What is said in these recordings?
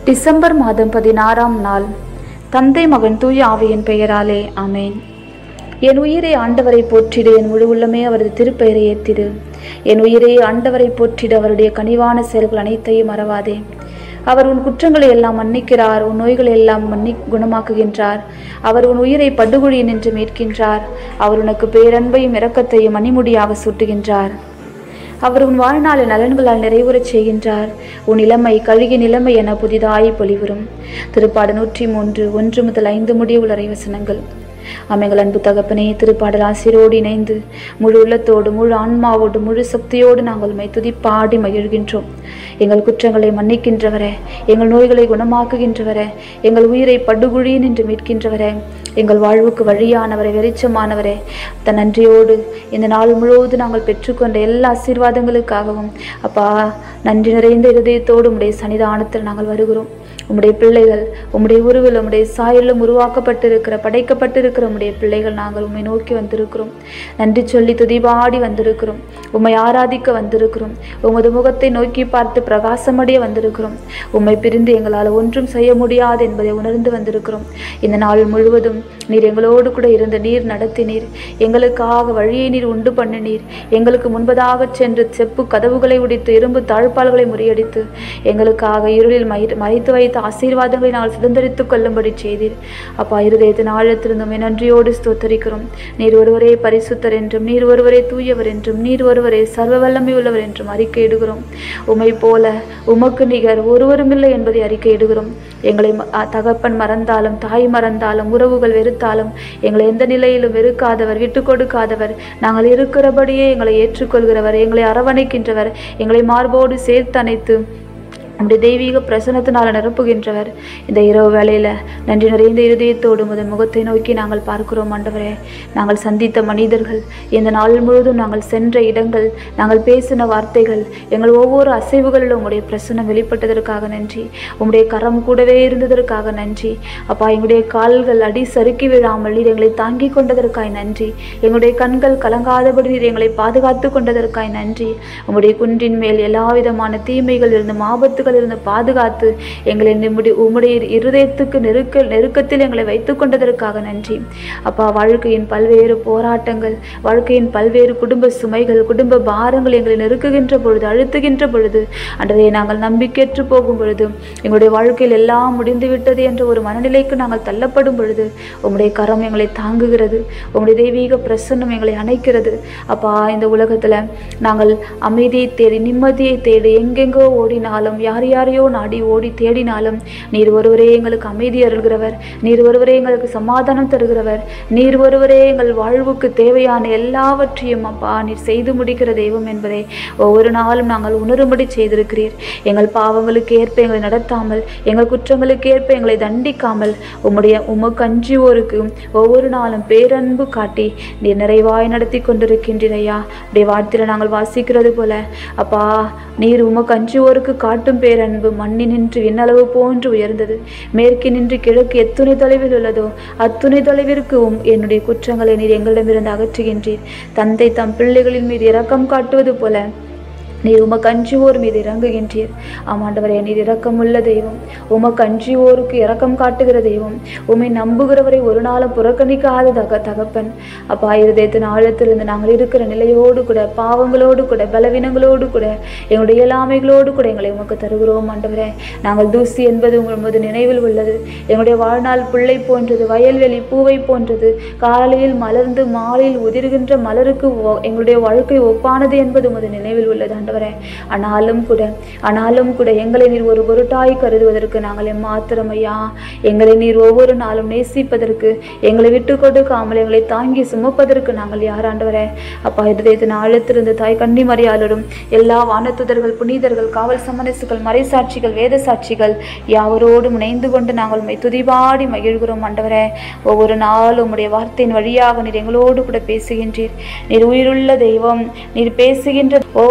December மாதம் பதினாறாம் நாள் தந்தை மகன் தூய ஆவியின் பெயராலே ஆமேன் என் உயிரை ஆண்டவரை போற்றிடு என் முழு உள்ளமே அவரது திருப்பெயரை ஏத்திடு என் உயிரை ஆண்டவரை போற்றிடு அவருடைய கனிவான செயல்கள் அனைத்தையும் மறவாதே அவர் உன் குற்றங்களை எல்லாம் மன்னிக்கிறார் உன் நோய்களை எல்லாம் மன்னி குணமாக்குகின்றார் அவர் உன் உயிரை படுகொழியில் நின்று மீட்கின்றார் அவர் உனக்கு பேரன்பையும் இரக்கத்தையும் மணிமுடியாக சூட்டுகின்றார் அவர் உன் வாழ்நாளை நலன்களால் நிறைவுறச் செய்கின்றார் உன் இளமை கழுகிய நிலைமை என புதிதாய் பொலிவரும் திருப்பாடு நூற்றி மூன்று ஒன்று முதல் ஐந்து முடிய உள்ள வசனங்கள் அமைகள் அன்பு தகப்பனே திருப்பாடல் ஆசிரோடு இணைந்து முழு உள்ளத்தோடு முழு ஆன்மாவோடு முழு சக்தியோடு நாங்கள் உம்மை துதிப்பாடி மகிழ்கின்றோம் எங்கள் குற்றங்களை மன்னிக்கின்றவரே எங்கள் நோய்களை குணமாக்குகின்றவரே எங்கள் உயிரை படுகுழி நின்று மீட்கின்றவரே எங்கள் வாழ்வுக்கு வழியானவரே வெளிச்சமானவரே தன் நன்றியோடு இந்த நாள் முழுவதும் நாங்கள் பெற்றுக்கொண்ட எல்லா ஆசீர்வாதங்களுக்காகவும் அப்பா நன்றி நிறைந்த இருதயத்தோடு உம்முடைய சன்னிதானத்தில் நாங்கள் வருகிறோம் உம்முடைய பிள்ளைகள் உம்முடைய உருவில் உம்முடைய சாயலும் உருவாக்கப்பட்டிருக்கிற படைக்கப்பட்டிருக்கிற உம்முடைய பிள்ளைகள் நாங்கள் உம்மை நோக்கி வந்திருக்கிறோம் நன்றி சொல்லி துதிபாடி வந்திருக்கிறோம் உம்மை ஆராதிக்க வந்திருக்கிறோம் உமது முகத்தை நோக்கி பார்த்து பிரகாசமடைய வந்திருக்கிறோம் உம்மை பிரிந்து எங்களால் ஒன்றும் செய்ய முடியாது என்பதை உணர்ந்து வந்திருக்கிறோம் இந்த நாள் முழுவதும் நீர் எங்களோடு கூட இருந்த நீர் நடத்தினீர் எங்களுக்காக வழியை நீர் உண்டு பண்ணினீர் எங்களுக்கு முன்பதாக சென்று செப்பு கதவுகளை உடைத்து இரும்பு தாழ்பால்களை முறியடித்து எங்களுக்காக இருளில் மறை- மறைத்து வைத்த ஆசீர்வாதங்களை நாங்கள் சுதந்திரித்துக் கொள்ளும்படி செய்தீர் அப்பா இருதயத்தின் ஆழத்திலிருந்து உம்மை நன்றியோடு ஸ்தோத்தரிக்கிறோம் நீர் ஒருவரே பரிசுத்தர் என்றும் நீர் ஒருவரே தூயவர் என்றும் நீர் ஒருவரே சர்வ வல்லமை உள்ளவர் என்றும் அறிக்கையிடுகிறோம் உம்மை போல உமக்கு நிகர் ஒருவருமில்லை என்பதை அறிக்கையிடுகிறோம் எங்களை ம- அ, தகப்பன் மறந்தாலும் தாய் மறந்தாலும் உறவுகள் வெறுத்தாலும் எங்களை எந்த நிலையிலும் வெறுக்காதவர் விட்டு கொடுக்காதவர் நாங்கள் இருக்கிறபடியே எங்களை ஏற்றுக்கொள்கிறவர் எங்களை அரவணைக்கின்றவர் எங்களை மார்போடு சேர்த்து அணைத்து நம்முடைய தெய்வீக பிரசனத்தினால் நிரப்புகின்றவர் இந்த இரவு வேளையில நன்றி நிறைந்த இருதயத்தோடு முதல் முகத்தை நோக்கி நாங்கள் பார்க்கிறோம் ஆண்டவரே நாங்கள் சந்தித்த மனிதர்கள் இந்த நாள் முழுவதும் நாங்கள் சென்ற இடங்கள் நாங்கள் பேசின வார்த்தைகள் எங்கள் ஒவ்வொரு அசைவுகளிலும் உங்களுடைய பிரசனம் வெளிப்பட்டதற்காக நன்றி உம்முடைய கரம் கூடவே இருந்ததற்காக நன்றி அப்பா எங்களுடைய கால்கள் அடி சறுக்கி விழாமல் நீர் எங்களை தாங்கி கொண்டதற்காய் நன்றி எங்களுடைய கண்கள் கலங்காதபடி நீர் எங்களை பாதுகாத்து கொண்டதற்காய் நன்றி உம்முடைய குன்றின் மேல் எல்லா விதமான தீமைகள் இருந்தும் ஆபத்துகள் இருந்து பாதுகாத்து எங்களை நம்முடைய உம்முடைய இருதயத்துக்கு நெருக்க நெருக்கத்தில் எங்களை வைத்துக் கொண்டதற்காக நன்றி அப்பா வாழ்க்கையின் பல்வேறு போராட்டங்கள் வாழ்க்கையின் பல்வேறு குடும்ப சுமைகள் குடும்ப பாரங்கள் எங்களை நெருக்குகின்ற பொழுது அழுத்துகின்ற பொழுது அன்றதை நாங்கள் நம்பிக்கையற்று போகும் பொழுது எங்களுடைய வாழ்க்கையில் எல்லாம் முடிந்து விட்டது என்ற ஒரு மனநிலைக்கு நாங்கள் தள்ளப்படும் பொழுது உம்முடைய கரம் எங்களை தாங்குகிறது உம்முடைய தெய்வீக பிரசன்னம் எங்களை அணைக்கிறது அப்பா இந்த உலகத்துல நாங்கள் அமைதியை தேடி நிம்மதியை தேடி எங்கெங்கோ ஓடினாலும் யார் யாரையோ நாடி ஓடி தேடினாலும் நீர் ஒருவரே எங்களுக்கு அமைதி அருள்கிறவர் நீர் ஒருவரே எங்களுக்கு சமாதானம் தருகிறவர் நீர் ஒருவரே எங்கள் வாழ்வுக்கு தேவையான எல்லாவற்றையும் அப்பா நீர் செய்து முடிக்கிற தெய்வம் என்பதை ஒவ்வொரு நாளும் நாங்கள் உணரும்படி செய்திருக்கிறீர் எங்கள் பாவங்களுக்கு ஏற்ப எங்களை நடத்தாமல் எங்கள் குற்றங்களுக்கு ஏற்ப எங்களை தண்டிக்காமல் உம்முடைய உமக்கு அஞ்சுவோருக்கு ஒவ்வொரு நாளும் பேரன்பு காட்டி நீர் நிறைவாய் நடத்தி கொண்டிருக்கின்றீர் ஐயா உடைய வார்த்தையில நாங்கள் வாசிக்கிறது போல அப்பா நீர் உமக்கு அஞ்சுவோருக்கு காட்டும் பேரன்பு மண்ணினின்று விண்ணளவு போன்று உயர்ந்தது மேற்கினின்று கிழக்கு எத்துணை தொலைவில் உள்ளதோ அத்துணை தொலைவிற்கு உம் என்னுடைய குற்றங்களை நீர் எங்களிடமிருந்து அகற்றுகின்றீர் தந்தை தம் பிள்ளைகளின் மீது இரக்கம் காட்டுவது போல நீர் உமக்கு அஞ்சுவோர் மீது இறங்குகின்றீர் ஆமாண்டவரே நீர் இரக்கமுள்ள தெய்வம் உமக்கு அஞ்சுவோருக்கு இரக்கம் காட்டுகிற தெய்வம் உம்மை நம்புகிறவரை ஒரு நாளும் புறக்கணிக்காத தக தகப்பன் அப்பா இருதயத்தின் ஆழத்திலிருந்து நாங்கள் இருக்கிற நிலையோடு கூட பாவங்களோடு கூட பலவீனங்களோடு கூட எங்களுடைய இயலாமைகளோடு கூட எங்களை உமக்கு தருகிறோம் ஆண்டவரே நாங்கள் தூசி என்பது உங்களது நினைவில் உள்ளது எங்களுடைய வாழ்நாள் பிள்ளை போன்றது வயல்வெளி பூவை போன்றது காலையில் மலர்ந்து மாலையில் உதிர்கின்ற மலருக்கு ஒ- எங்களுடைய வாழ்க்கை ஒப்பானது என்பது உமது நினைவில் உள்ளது ஆண்டவரே ஆனாலும் கூட ஆனாலும் கூட எங்களை நீர் ஒரு பொருட்டாய் கருதுவதற்கு நாங்கள் எம்மாத்திரம் ஐயா எங்களை நீர் ஒவ்வொரு நாளும் நேசிப்பதற்கு எங்களை விட்டு கொடுக்காமல் எங்களை தாங்கி சுமப்பதற்கு நாங்கள் யார் ஆண்டவரே அப்பா இருதயத்தின் ஆழத்திலிருந்து தாய் கன்னிமரியாளரும் எல்லா வானத்துதர்கள் புனிதர்கள் காவல் சமரசுகள் மறைசாட்சிகள் வேத சாட்சிகள் யாவரோடும் இணைந்து கொண்டு நாங்கள் உம்மை துதிபாடி மகிழ்கிறோம் ஆண்டவரே ஒவ்வொரு நாளும் உம்முடைய வார்த்தையின் வழியாக நீர் எங்களோடு கூட பேசுகின்றீர் நீர் உயிருள்ள தெய்வம் நீர் பேசுகின்ற ஒவ்வொரு நாளும்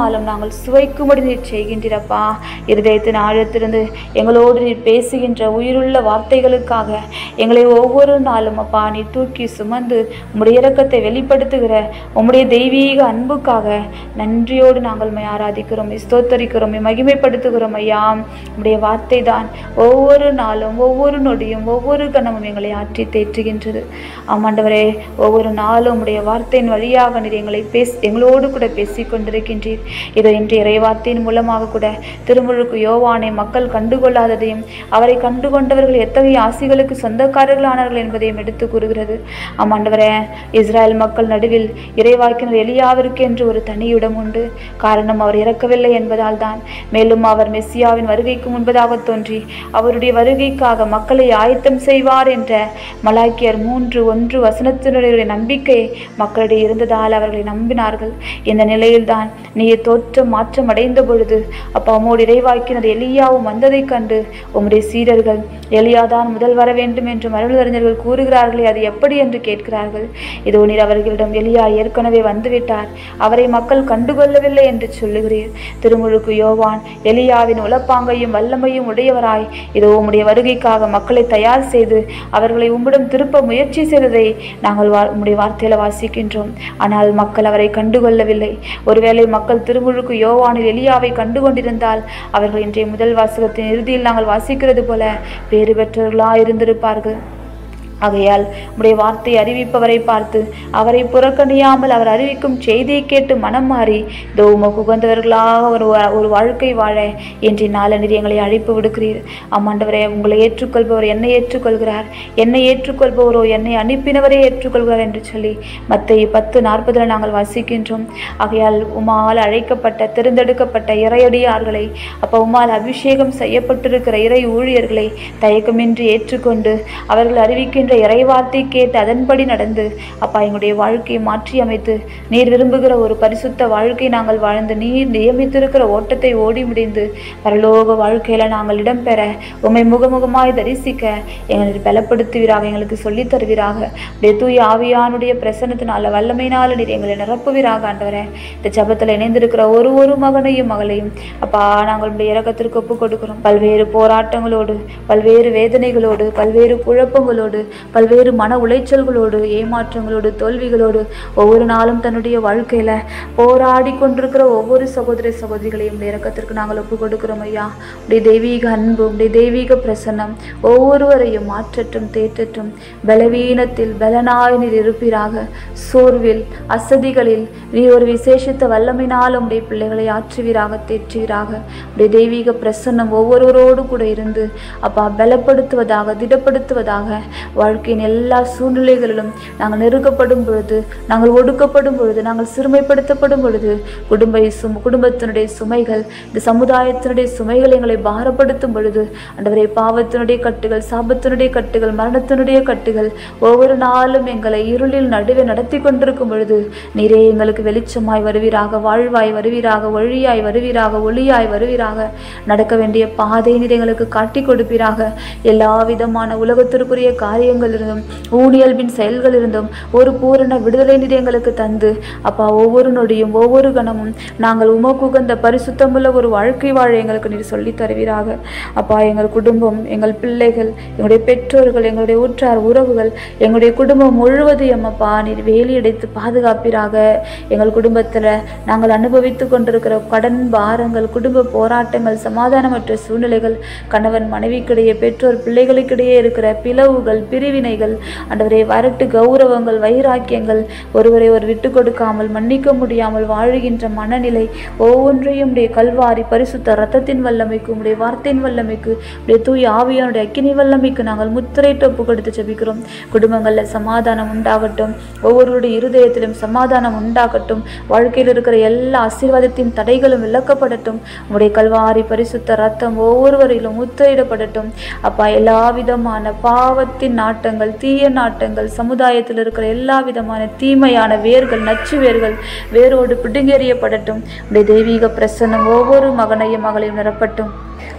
நாளும் நாங்கள் சுவைக்கும்படி நீர் செய்கின்றீரப்பா இருதயத்தின் ஆழத்திலிருந்து எங்களோடு நீர் பேசுகின்ற உயிருள்ள வார்த்தைகளுக்காக எங்களை ஒவ்வொரு நாளும் அப்பா நீ தூக்கி சுமந்து உம்முடைய இரக்கத்தை வெளிப்படுத்துகிற உம்முடைய தெய்வீக அன்புக்காக நன்றியோடு நாங்கள் உம்மை ஆராதிக்கிறோம் ஸ்தோத்தரிக்கிறோம் உம்மை மகிமைப்படுத்துகிறோம் ஐயா உம்முடைய வார்த்தை தான் ஒவ்வொரு நாளும் ஒவ்வொரு நொடியும் ஒவ்வொரு கணமும் எங்களை ஆற்றி தேற்றுகின்றது ஆமாண்டவரே ஒவ்வொரு நாளும் உம்முடைய வார்த்தையின் வழியாக நீர் எங்களை பேசி எங்களோடு கூட பேசிக் கொண்டிருக்கின்றீர் இதோ இன்று இறைவார்த்தையின் மூலமாக கூட திருமுழுக்கு யோவானை மக்கள் கண்டுகொள்ளாததையும் அவரை கண்டுகொண்டவர்கள் எத்தகைய ஆசிகளுக்கு சொந்தக்காரர்களானார்கள் என்பதையும் எடுத்து கூறுகிறது ஆமாண்டவரே இஸ்ராயல் மக்கள் நடுவில் இறைவாக்கினர் எலியாவிற்கு என்று ஒரு தனி இடம் உண்டு காரணம் அவர் இறக்கவில்லை என்பதால் தான் மேலும் அவர் மெஸ்ஸியாவின் வருகைக்கு முன்பதாக தோன்றி அவருடைய வருகைக்காக மக்களை ஆயத்தம் செய்வார் என்ற மலாக்கியர் மூன்று ஒன்று வசனத்தினுடைய நம்பிக்கை மக்களிடையே இருந்ததால் அவர்களை நம்பினார்கள் இந்த நிலையில்தான் நீ தோற்றம் மாற்றம் அடைந்த பொழுது அப்பா உம்மோடு இறைவாக்கினர் எலியாவும் வந்ததைக் கண்டு உம்முடைய சீடர்கள் எலியாதான் முதல் வர வேண்டும் என்று மரபுஅறிஞர்கள் கூறுகிறார்களே அது எப்படி என்று கேட்கிறார்கள் இதோ நீர் அவர்களிடம் எலியா ஏற்கனவே வந்துவிட்டார் அவரை மக்கள் கண்டுகொள்ளவில்லை என்று சொல்லுகிறீர் திருமுழுக்கு யோவான் எலியாவின் உலப்பாங்கையும் வல்லமையும் உடையவராய் இதோ உம்முடைய வருகைக்காக மக்களை தயார் செய்து அவர்களை உம்மிடம் திருப்ப முயற்சி செய்ததை நாங்கள் வா உம்முடைய வார்த்தையில வாசிக்கின்றோம் ஆனால் மக்கள் அவரை கண்டுகொள்ளவில்லை ஒருவேளை மக்கள் திருமுழுக்கு யோவானில் எலியாவை கண்டுகொண்டிருந்தால் அவர்கள் இன்றைய முதல் வாசகத்தின் இறுதியில் நாங்கள் வாசிக்கிறது போல பேறு பெற்றவர்களாக இருந்திருப்பார்கள் ஆகையால் உடைய வார்த்தை அறிவிப்பவரை பார்த்து அவரை புறக்கணியாமல் அவர் அறிவிக்கும் செய்தியை கேட்டு மனம் மாறி தோம உகந்தவர்களாக ஒரு வா- ஒரு வாழ்க்கை வாழ என்று நாளனில் எங்களை அழைப்பு விடுக்கிறீர் ஆமாண்டவரே உங்களை ஏற்றுக்கொள்பவர் என்னை ஏற்றுக்கொள்கிறார் என்னை ஏற்றுக்கொள்பவரோ என்னை அனுப்பினவரே ஏற்றுக்கொள்கிறார் என்று சொல்லி மத்திய பத்து நாற்பதில் நாங்கள் வாசிக்கின்றோம் ஆகையால் உமால் அழைக்கப்பட்ட தேர்ந்தெடுக்கப்பட்ட இறையடியார்களை அப்போ உமால் அபிஷேகம் செய்யப்பட்டிருக்கிற இறை ஊழியர்களை தயக்கமின்றி ஏற்றுக்கொண்டு அவர்கள் அறிவிக்கின்ற இறைவார்த்தை கேட்டு அதன்படி நடந்து அப்பா எங்களுடைய வாழ்க்கையை மாற்றி அமைத்து நீர் விரும்புகிற ஒரு பரிசுத்த வாழ்க்கை நாங்கள் வாழ்ந்து நீர் நியமித்திருக்கிற ஓட்டத்தை ஓடி முடிந்து பரலோக வாழ்க்கையில நாங்கள் இடம்பெற உம்மை முகமுகமாய் தரிசிக்க எங்களை பலப்படுத்துவீராக எங்களுக்கு சொல்லித் தருவீராக உடைய தூய ஆவியானுடைய பிரசன்னத்தினால வல்லமையினால நீர் எங்களை நிரப்புவீராக ஆண்டவரே இந்த ஜபத்தில் இணைந்திருக்கிற ஒரு ஒரு மகனையும் மகளையும் அப்பா நாங்கள் உடைய இறக்கத்திற்கு ஒப்புக் கொடுக்கிறோம் பல்வேறு போராட்டங்களோடு பல்வேறு வேதனைகளோடு பல்வேறு குழப்பங்களோடு பல்வேறு மன உளைச்சல்களோடு ஏமாற்றங்களோடு தோல்விகளோடு ஒவ்வொரு நாளும் தன்னுடைய வாழ்க்கையில போராடி கொண்டிருக்கிற ஒவ்வொரு சகோதர சகோதரிகளையும் உடைய இறக்கத்திற்கு நாங்கள் ஒப்புக் கொடுக்கிறோம் ஐயா உடைய தெய்வீக அன்பு உடைய தெய்வீக பிரசன்னம் ஒவ்வொருவரையும் மாற்றட்டும் தேற்றட்டும் பலவீனத்தில் பலனாய் நீர் இருப்பீராக சோர்வில் அசதிகளில் நீ ஒரு விசேஷித்த வல்லமையினால் உடைய பிள்ளைகளை ஆற்றுவீராக தேற்றுவீராக உடைய தெய்வீக பிரசன்னம் ஒவ்வொருவரோடு கூட இருந்து அப்பா பலப்படுத்துவதாக திடப்படுத்துவதாக வாழ்க்கையின் எல்லா சூழ்நிலைகளிலும் நாங்கள் நெருக்கப்படும் பொழுது நாங்கள் ஒடுக்கப்படும் பொழுது நாங்கள் சிறுமைப்படுத்தப்படும் பொழுது குடும்ப சும் குடும்பத்தினுடைய சுமைகள் இந்த சமுதாயத்தினுடைய சுமைகள் எங்களை பாரப்படுத்தும் பொழுது ஆண்டவரே பாவத்தினுடைய கட்டுகள் சாபத்தினுடைய கட்டுகள் மரணத்தினுடைய கட்டுகள் ஒவ்வொரு நாளும் எங்களை இருளில் நடுவே நடத்தி கொண்டிருக்கும் பொழுது நீரே எங்களுக்கு வெளிச்சமாய் வருவீராக வாழ்வாய் வருவீராக வழியாய் வருவீராக ஒளியாய் வருவீராக நடக்க வேண்டிய பாதை நீர் எங்களுக்கு காட்டி கொடுப்பீராக எல்லா விதமான உலகத்திற்குரிய காரியங்கள் இருந்தும் ஊழியல்பின் செயல்கள் இருந்தும் ஒரு பூரண விடுதலை நீர் எங்களுக்கு தந்து அப்பா ஒவ்வொரு நொடியும் ஒவ்வொரு கணமும் நாங்கள் உமக்கு உகந்த பரிசுத்தமுள்ள ஒரு வாழ்க்கை வாழ எங்களுக்கு நீர் சொல்லித் தருவீராக அப்பா எங்கள் குடும்பம் எங்கள் பிள்ளைகள் எங்களுடைய பெற்றோர்கள் எங்களுடைய உற்றார் உறவுகள் எங்களுடைய குடும்பம் முழுவதையும் அப்பா நீர் வேலியடைத்து பாதுகாப்பீராக எங்கள் குடும்பத்தில் நாங்கள் அனுபவித்து கொண்டிருக்கிற கடன் பாரங்கள் குடும்ப போராட்டங்கள் சமாதானமற்ற சூழ்நிலைகள் கணவன் மனைவிக்கிடையே பெற்றோர் பிள்ளைகளுக்கிடையே இருக்கிற பிளவுகள் பிரிவினைகள் ஆண்டவரே வரட்டு கௌரவங்கள் வைராக்கியங்கள் ஒருவரை ஒரு விட்டு கொடுக்காமல் மன்னிக்க முடியாமல் வாழுகின்ற மனநிலை ஒவ்வொன்றையும் உடைய கல்வாரி பரிசுத்த ரத்தத்தின் வல்லமைக்கு உடைய வார்த்தையின் வல்லமைக்கு உடைய தூய ஆவியானுடைய அக்கினி வல்லமைக்கு நாங்கள் முத்திரைட்டு ஒப்பு கொடுத்து ஜெபிக்கிறோம் குடும்பங்களில் சமாதானம் உண்டாகட்டும் ஒவ்வொருவருடைய இருதயத்திலும் சமாதானம் உண்டாகட்டும் வாழ்க்கையில் இருக்கிற எல்லா ஆசீர்வாதத்தின் தடைகளும் விலக்கப்படட்டும் உடைய கல்வாரி பரிசுத்த ரத்தம் ஒவ்வொருவரிலும் முத்திரையிடப்படட்டும் அப்பா எல்லா விதமான பாவத்தின் நாட்டங்கள் தீய நாட்டங்கள் சமுதாயத்தில் இருக்கிற எல்லா விதமான தீமையான வேர்கள் நச்சு வேர்கள் வேரோடு பிடுங்கெறியப்படட்டும் உடைய தெய்வீக பிரசன்னம் ஒவ்வொரு மகனையும் மகளையும் நிரப்பட்டும்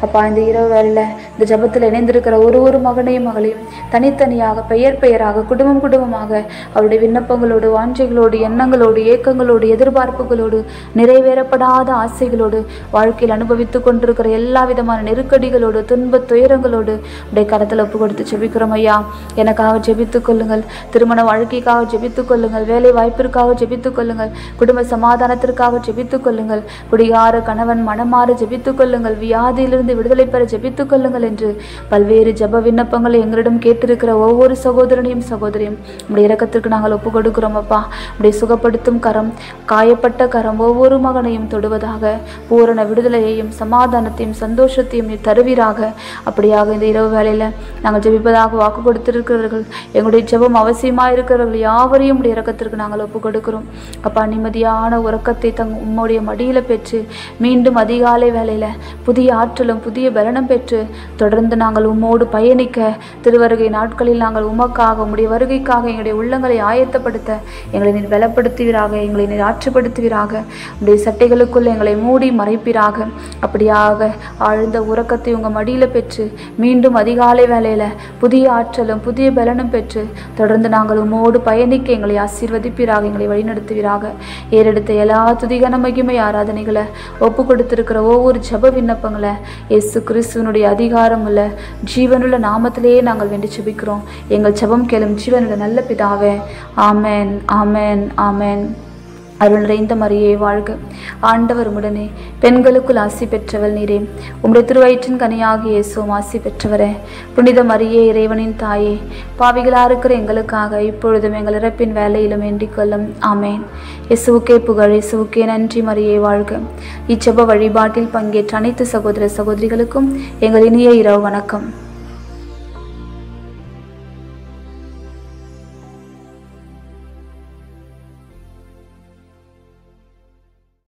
அப்பா இந்த இரவு வேளையில் இந்த ஜெபத்தில் இணைந்திருக்கிற ஒரு ஒரு மகனையும் மகளையும் தனித்தனியாக பெயர் பெயராக குடும்பம் குடும்பமாக அவருடைய விண்ணப்பங்களோடு வாஞ்சைகளோடு எண்ணங்களோடு ஏக்கங்களோடு எதிர்பார்ப்புகளோடு நிறைவேறப்படாத ஆசைகளோடு வாழ்க்கையில் அனுபவித்துக் கொண்டிருக்கிற எல்லா விதமான நெருக்கடிகளோடு துன்ப துயரங்களோடு உடைய கரத்தில் ஒப்பு கொடுத்து ஜெபிக்கிறோம் ஐயா எனக்காக ஜெபித்துக் கொள்ளுங்கள் திருமண வாழ்க்கைக்காக ஜெபித்துக் கொள்ளுங்கள் வேலை வாய்ப்பிற்காக ஜெபித்துக் கொள்ளுங்கள் குடும்ப சமாதானத்திற்காக ஜெபித்துக் கொள்ளுங்கள் குடிகார கணவன் மனமாற ஜெபித்துக் கொள்ளுங்கள் வியாதியிலிருந்து விடுதலை பெற ஜெபித்துக் கொள்ளுங்கள் என்று பல்வேறு ஜெப விண்ணப்பங்களை எங்களிடம் கேட்டிருக்கிற ஒவ்வொரு சகோதரனையும் சகோதரியும் உடைய இரக்கத்திற்கு நாங்கள் ஒப்பு கொடுக்கிறோம் அப்பா உடைய சுகப்படுத்தும் கரம் காயப்பட்ட கரம் ஒவ்வொரு மகனையும் தொடுவதாக பூரண விடுதலையையும் சமாதானத்தையும் சந்தோஷத்தையும் நீ தருவீராக அப்படியாக இந்த இரவு வேளையில் நாங்கள் ஜெபிப்பதாக வாக்கு கொடுத்திருக்கிறவர்கள் எங்களுடைய ஜெபம் அவசியமாக இருக்கிறவர்கள் யாவரையும் உடைய இரக்கத்திற்கு நாங்கள் ஒப்பு கொடுக்கிறோம் அப்பா நிம்மதியான உறக்கத்தை தங் உம்முடைய மடியில் பெற்று மீண்டும் அதிகாலை வேளையில் புதிய ஆற்றலும் புதிய பலனும் பெற்று தொடர்ந்து நாங்கள் உம்மோடு பயணிக்க திருவருகை நாட்களில் நாங்கள் உமக்காக உம்முடைய வருகைக்காக எங்களுடைய உள்ளங்களை ஆயத்தப்படுத்த எங்களை நீர் பலப்படுத்துவீராக எங்களை நீர் ஆற்றுப்படுத்துவீராக உடைய சட்டைகளுக்குள் எங்களை மூடி மறைப்பீராக அப்படியாக ஆழ்ந்த உறக்கத்தை உங்கள் மடியில் பெற்று மீண்டும் அதிகாலை வேளையில் புதிய ஆற்றலும் புதிய பலனும் பெற்று தொடர்ந்து நாங்கள் உம்மோடு பயணிக்க எங்களை ஆசீர்வதிப்பீராக எங்களை வழிநடத்துவீராக ஏறெடுத்த எல்லா துதிகன மகிமை ஆராதனைகளை ஒப்பு கொடுத்திருக்கிற ஒவ்வொரு ஜெப விண்ணப்பங்களை இயேசு கிறிஸ்துவனுடைய அதிகாரம் உள்ள ஜீவனுள்ள நாமத்திலேயே நாங்கள் வேண்டி ஜெபிக்கிறோம் எங்கள் ஜெபம் கேளும் ஜீவனுள்ள நல்ல பிதாவே ஆமென் ஆமென் ஆமென் அருள் நிறைந்த மரியே வாழ்க ஆண்டவர் உடனே பெண்களுக்குள் ஆசி பெற்றவள் நீரே உம்முடைய திருவயிற்றின் கனியாகிய இயேசுவும் ஆசி பெற்றவரே புனித மரியே இறைவனின் தாயே பாவிகளா இருக்கிற எங்களுக்காக இப்பொழுதும் எங்கள் இறப்பின் வேலையிலும் வேண்டிக் கொள்ளும் ஆமேன் இயேசுவுக்கே புகழ் இயேசுவுக்கே நன்றி மரியே வாழ்க இச்செப வழிபாட்டில் பங்கேற்ற அனைத்து சகோதர சகோதரிகளுக்கும் எங்கள் இனிய இரவு வணக்கம்